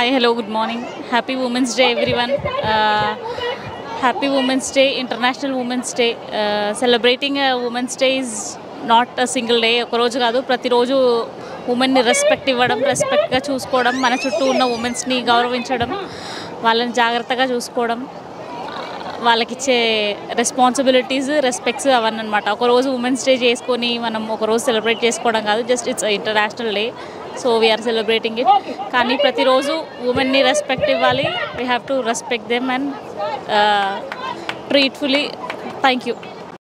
hi hello good morning happy women's day everyone happy women's day international women's day celebrating women's day is not a single day ఒకరోజు కాదు ప్రతిరోజు ఉమెన్ని respect ఇవ్వడం రెస్పెక్ట్గా చూసుకోవడం మన చుట్టూ ఉన్న ఉమెన్స్ని గౌరవించడం వాళ్ళని జాగ్రత్తగా చూసుకోవడం వాళ్ళకిచ్చే రెస్పాన్సిబిలిటీస్ రెస్పెక్ట్స్ అవన్నీ అనమాట ఒకరోజు ఉమెన్స్ డే చేసుకొని మనం ఒకరోజు సెలబ్రేట్ చేసుకోవడం కాదు just it's international day so we are celebrating it కానీ ప్రతిరోజు ఉమెన్ని రెస్పెక్ట్ ఇవ్వాలి we have to respect them and treat fully thank you